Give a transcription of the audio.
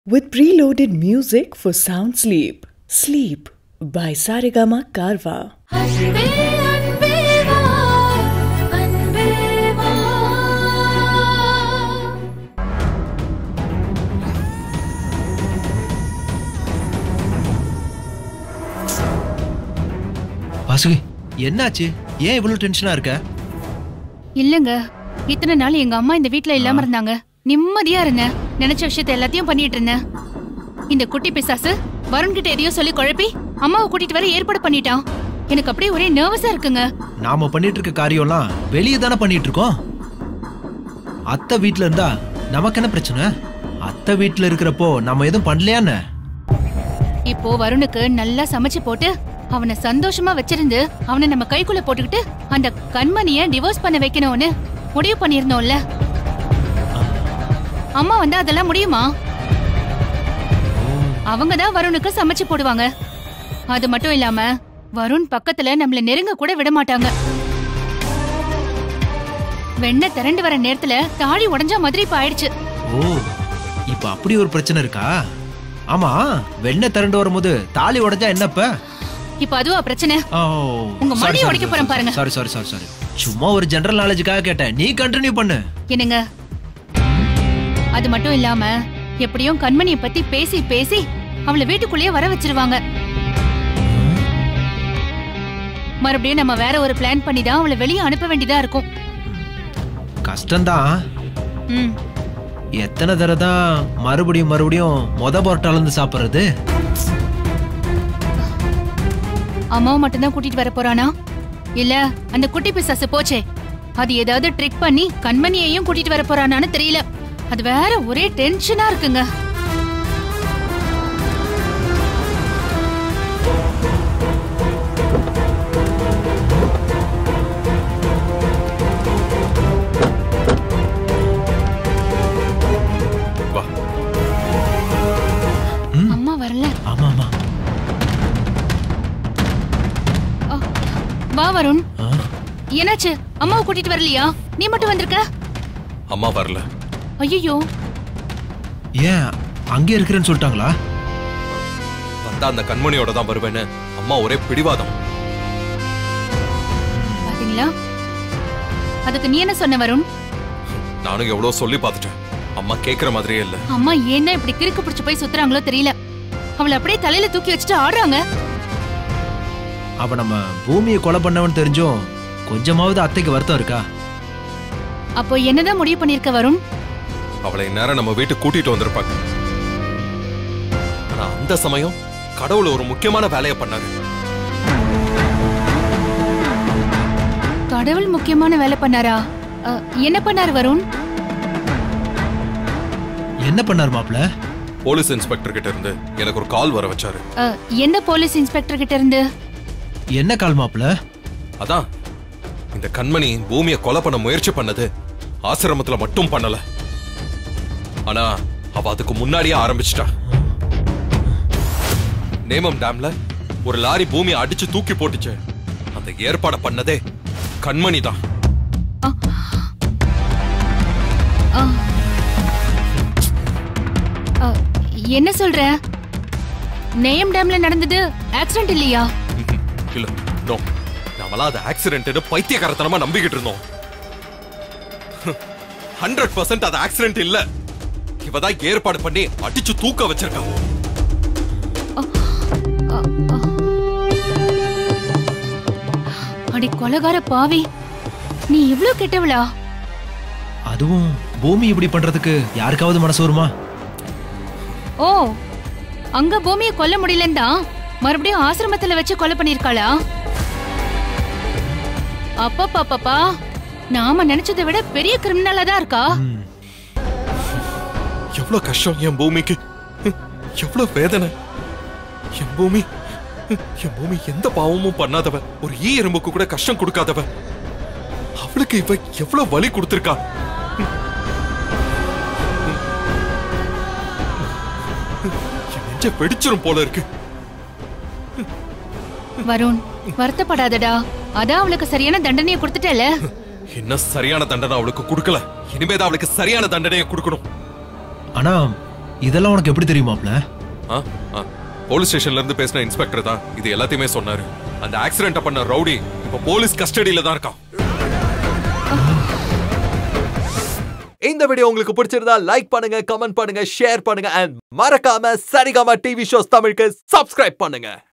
with preloaded music for sound sleep. Sleep by Sarigama Karwa. அன்பே அன்பே வா அன்பே வா வாசுகி என்னாச்சு ஏன் இவ்வளவு டென்ஷனா இருக்க இல்லங்க இத்தனை நாள் எங்க அம்மா இந்த வீட்ல இல்லாம இருந்தாங்க நிம்மதியா இருந்தேன் நினைச்ச விஷயத்த எல்லாத்தையும் பண்ணிட்டு இருந்தேன் இந்த குட்டி பிசாசு வருண் கிட்ட எதையோ சொல்லி குழப்பி அம்மாவை கூட்டிட்டு வர ஏற்பாடு பண்ணிட்டான் எனக்கு அப்படியே ஒரே நர்வஸா இருக்குங்க நாம பண்ணிட்டு இருக்க காரியம்லாம் வெளியே தானே பண்ணிட்டு இருக்கோம் அத்தை வீட்ல இருந்தா நமக்கு என்ன பிரச்சனை அத்தை வீட்ல இருக்கிறப்போ நம்ம எதுவும் பண்ணலையான்னு இப்போ வருணுக்கு நல்லா சமைச்சு போட்டு அவனை சந்தோஷமா வச்சிருந்து அவனை நம்ம கைக்குள்ள போட்டுக்கிட்டு அந்த கண்மணிய டிவோர்ஸ் பண்ண வைக்கணும்னு முடிவு பண்ணிருந்தோம்ல அம்மா வந்து அதெல்லாம் முடியுமா அவங்க தான் வருணுக்கு சமைச்சு போடுவாங்க அது மட்டும் இல்லாம வருண் பக்கத்துல நம்மள நெருங்க கூட விட மாட்டாங்க வெண்ணெய் திரண்டு வர நேரத்துல தாடி உடைஞ்ச மாதிரி இப்ப ஆயிடுச்சு ஓ இப்ப அப்படி ஒரு பிரச்சனை இருக்கா ஆமா வெண்ணெய் திரண்டு வரும்போது தாலி உடைஞ்சா என்னப்ப இப்ப அதுவா பிரச்சனை உங்க மடியை உடைக்க போறேன் பாருங்க. சாரி சாரி சாரி சாரி சும்மா ஒரு ஜெனரல் நாலேஜுக்காக கேட்டேன் நீ கண்டினியூ பண்ணு என்னங்க அது மட்டும் இல்லாம எப்படியும் கண்மணிய பத்தி பேசி பேசி அவளை வீட்டுக்குள்ளேயே வர வச்சிருவாங்க மறுபடியும் நம்ம வேற ஒரு பிளான் பண்ணி தான் அவளை வெளியே அனுப்ப வேண்டியதா இருக்கும் கஷ்டம்தான் ம் எத்தனை தடவை தான் மறுபடியும் மறுபடியும் மொத பொருட்டால இருந்து சாப்பிடுறது அம்மாவை மட்டும்தான் கூட்டிட்டு வர போறானா இல்ல அந்த குட்டி பிசாசு போச்சே அது ஏதாவது ட்ரிக் பண்ணி கண்மணியையும் கூட்டிட்டு வர போறானான்னு தெரியல அது வேற ஒரே டென்ஷனா இருக்குங்க வா அம்மா வரல ஆமா ஆமா ஆ, வா வருண் ஆ, என்னாச்சு அம்மாவை கூட்டிட்டு வரலையா நீ மட்டும் வந்திருக்க அம்மா வரல ஐயோ ஏன் அங்கே இருக்கிறேன்னு சொல்லிட்டாங்களா வந்தா அந்த கண்மணியோட தான் வருவேன்னு அம்மா ஒரே பிடிவாதம் பாத்தீங்களா அதுக்கு நீ என்ன சொன்ன வருண் நானும் எவ்வளவு சொல்லி பார்த்துட்டேன் அம்மா கேக்குற மாதிரியே இல்ல அம்மா ஏன்னா இப்படி கிறுக்கு பிடிச்சு போய் சுத்துறாங்களோ தெரியல அவளை அப்படியே தலையில தூக்கி வச்சுட்டு ஆடுறாங்க அப்ப நம்ம பூமியை கொலை பண்ணவன் தெரிஞ்சும் கொஞ்சமாவது அத்தைக்கு வருத்தம் இருக்கா அப்போ என்னதான் முடிவு பண்ணிருக்க வருண் அவளை இந்நேரம் நம்ம வீட்டுக்கு கூட்டிட்டு வந்திருப்பாங்க ஆனா அந்த சமயம் கடவுள் ஒரு முக்கியமான வேலையை பண்ணாரு கடவுள் முக்கியமான வேலை பண்ணாரா அ, என்ன பண்ணாரு வருண் என்ன பண்ணார் மாப்ள போலீஸ் இன்ஸ்பெக்டர் கிட்ட இருந்து எனக்கு ஒரு கால் வர வச்சாரு அ, எந்த போலீஸ் இன்ஸ்பெக்டர் கிட்ட இருந்து என்ன கால் மாப்ள அதான் இந்த கண்மணி பூமியை கொலை பண்ண முயற்சி பண்ணது ஆசிரமத்துல மட்டும் பண்ணல ஆனா அவ அதுக்கு முன்னாடியே ஆரம்பிச்சிட்டா நேமம் டேம்ல ஒரு லாரி பூமியை அடிச்சு தூக்கி போட்டுச்சு அந்த ஏற்பாட பண்ணதே கண்மணி தான் அ, அ, என்ன சொல்ற நேயம் டேம்ல நடந்தது ஆக்சிடென்ட் இல்லையா இல்ல நோ நாமெல்லாம் அது ஆக்சிடென்ட் பைத்தியக்காரத்தனமா நம்பிக்கிட்டு இருந்தோம் ஹண்ட்ரட் பர்சன்ட் அது ஆக்சிடென்ட் இல்ல இவதான் ஏற்பாடு பண்ணி அடிச்சு தூக்க வச்சிருக்கா அடி கொலகார பாவி நீ இவ்ளோ கெட்டவளா அதுவும் பூமி இப்படி பண்றதுக்கு யாருக்காவது மனசு வருமா ஓ அங்க பூமியை கொல்ல முடியலன்னு தான் மறுபடியும் ஆசிரமத்துல வச்சு கொலை பண்ணிருக்காளா அப்பப்பா நாம நினைச்சதை விட பெரிய கிரிமினலா தான் இருக்கா ம், எவ்வளவு கஷ்டம் என் பூமிக்கு எவ்வளவு வேதனை என் பூமி என் பூமி எந்த பாவமும் பண்ணாதவ ஒரு ஈ எறும்புக்கு கூட கஷ்டம் கொடுக்காதவ அவளுக்கு இவ எவ்வளவு வலி கொடுத்திருக்கா என் நெஞ்ச வெடிச்சிரும் போல இருக்கு வருண் வருத்தப்படாதடா அதான் அவளுக்கு சரியான தண்டனையை கொடுத்துட்டல இன்னும் சரியான தண்டனை அவளுக்கு கொடுக்கல இனிமேதான் அவளுக்கு சரியான தண்டனையை கொடுக்கணும் ஆனா இதெல்லாம் உனக்கு எப்படி தெரியுமாப்ல ஆ ஆ போலீஸ் ஸ்டேஷன்ல இருந்து பேசின இன்ஸ்பெக்டர் தான் இது எல்லாத்தையுமே சொன்னாரு அந்த ஆக்சிடென்ட் பண்ண ரவுடி இப்ப போலீஸ் கஸ்டடியில தான் இருக்கான் இந்த வீடியோ உங்களுக்கு பிடிச்சிருந்தா லைக் பண்ணுங்க கமெண்ட் பண்ணுங்க ஷேர் பண்ணுங்க அண்ட் மறக்காம சரிகமா டிவி ஷோஸ் தமிழுக்கு சப்ஸ்கிரைப் பண்ணுங்க